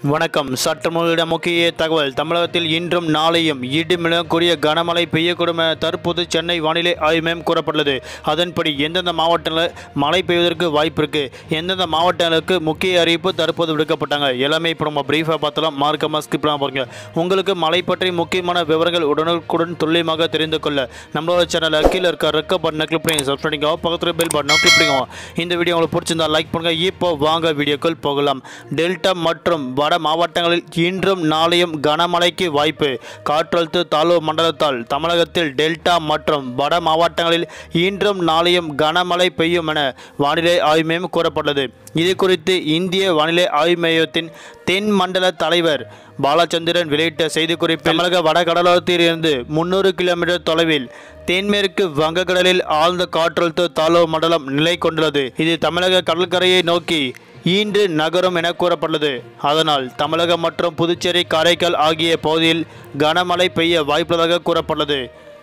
வணக்கம் சற்று முன்னிட முக்கிய தகவல் தமிழகத்தில் இன்றும் நாளையும் இடி மிளகக்கூடிய கனமழை பெய்யக்கூடும் என தற்போது சென்னை வானிலை ஆய்வு மையம் கூறப்பட்டுள்ளது அதன்படி எந்தெந்த மாவட்டங்களில் மழை பெய்வதற்கு வாய்ப்பு இருக்கு எந்தெந்த மாவட்டங்களுக்கு முக்கிய அறிவிப்பு தற்போது விடுக்கப்பட்டாங்க எல்லாமே இப்போ நம்ம பிரீஃபாக பார்த்தலாம் மார்க்கமாக ஸ்கிப் பண்ணாம பாருங்க உங்களுக்கு மழை பற்றி முக்கியமான விவரங்கள் உடனுக்குடன் துல்லியமாக தெரிந்து கொள்ள நம்மளோட சேனலை கீழே இருக்க ரெக்க பட்டனை கிளிக் பண்ணி சப்ஸ்கிரைப் பண்ணிக்கோ பக்கத்தில் பெல் பட்டனை கிளிக் பண்ணிக்கோ இந்த வீடியோ உங்களுக்கு பிடிச்சிருந்தா லைக் பண்ணுங்க இப்போ வாங்க வீடியோக்குள் போகலாம் டெல்டா மற்றும் வட மாவட்டங்களில் இன்றும் நாளையும் கனமழைக்கு வாய்ப்பு காற்றழுத்த தாழ்வு மண்டலத்தால் தமிழகத்தில் டெல்டா மற்றும் வட மாவட்டங்களில் இன்றும் நாளையும் கனமழை பெய்யும் என வானிலை ஆய்வு மையம் கூறப்பட்டது இது குறித்து இந்திய வானிலை ஆய்வு மையத்தின் தென் மண்டல தலைவர் பாலச்சந்திரன் வெளியிட்ட செய்திக்குறிப்பில் தமிழக வடகடலோரத்தில் இருந்து முன்னூறு கிலோமீட்டர் தொலைவில் தென்மேற்கு வங்கக்கடலில் ஆழ்ந்த காற்றழுத்த தாழ்வு மண்டலம் நிலை கொண்டுள்ளது இது தமிழக கடற்கரையை நோக்கி ஈன்று நகரும் என கூறப்பட்டுள்ளது அதனால் தமிழகம் மற்றும் புதுச்சேரி காரைக்கால் ஆகிய பகுதியில் கனமழை பெய்ய வாய்ப்புள்ளதாக கூறப்பட்டுள்ளது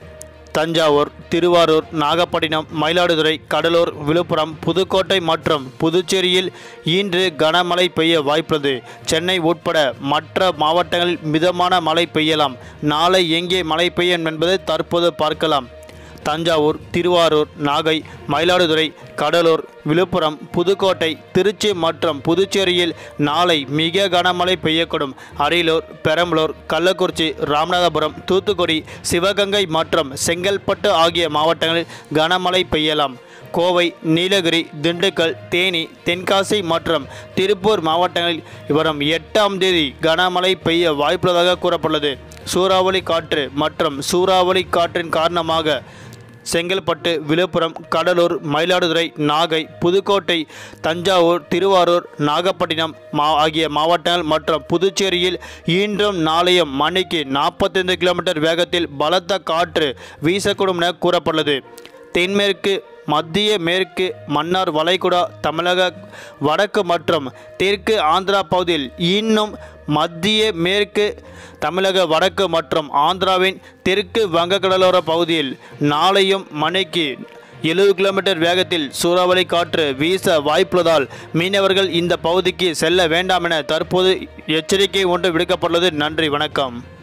தஞ்சாவூர் திருவாரூர் நாகப்பட்டினம் மயிலாடுதுறை கடலூர் விழுப்புரம் புதுக்கோட்டை மற்றும் புதுச்சேரியில் இன்று கனமழை பெய்ய வாய்ப்புள்ளது சென்னை உட்பட மற்ற மாவட்டங்களில் மிதமான மழை பெய்யலாம் நாளை எங்கே மழை பெய்யும் என்பதை தற்போது பார்க்கலாம் தஞ்சாவூர் திருவாரூர் நாகை மயிலாடுதுறை கடலூர் விழுப்புரம் புதுக்கோட்டை திருச்சி மற்றும் புதுச்சேரியில் நாளை மிக கனமழை பெய்யக்கூடும் அரியலூர் பெரம்பலூர் கள்ளக்குறிச்சி ராமநாதபுரம் தூத்துக்குடி சிவகங்கை மற்றும் செங்கல்பட்டு ஆகிய மாவட்டங்களில் கனமழை பெய்யலாம் கோவை நீலகிரி திண்டுக்கல் தேனி தென்காசி மற்றும் திருப்பூர் மாவட்டங்களில் வரும் எட்டாம் தேதி கனமழை பெய்ய வாய்ப்புள்ளதாக கூறப்பட்டுள்ளது சூறாவளி காற்று மற்றும் சூறாவளி காற்றின் காரணமாக செங்கல்பட்டு விழுப்புரம் கடலூர் மயிலாடுதுறை நாகை புதுக்கோட்டை தஞ்சாவூர் திருவாரூர் நாகப்பட்டினம் மா ஆகிய மாவட்டங்கள் மற்றும் புதுச்சேரியில் இன்றும் நாளையும் மணிக்கு நாற்பத்தைந்து கிலோமீட்டர் வேகத்தில் பலத்த காற்று வீசக்கூடும் என கூறப்பட்டுள்ளது தென்மேற்கு மத்திய மேற்கு மன்னார் வளைகுடா தமிழக வடக்கு மற்றும் தெற்கு ஆந்திரா பகுதியில் இன்னும் மத்திய மேற்கு தமிழக வடக்கு மற்றும் ஆந்திராவின் தெற்கு வங்கக்கடலோர பகுதியில் நாளையும் மணிக்கு எழுபது கிலோமீட்டர் வேகத்தில் சூறாவளி காற்று வீச வாய்ப்புள்ளதால் மீனவர்கள் இந்த பகுதிக்கு செல்ல வேண்டாம் என தற்போது எச்சரிக்கை ஒன்று விடுக்கப்பட்டுள்ளது நன்றி வணக்கம்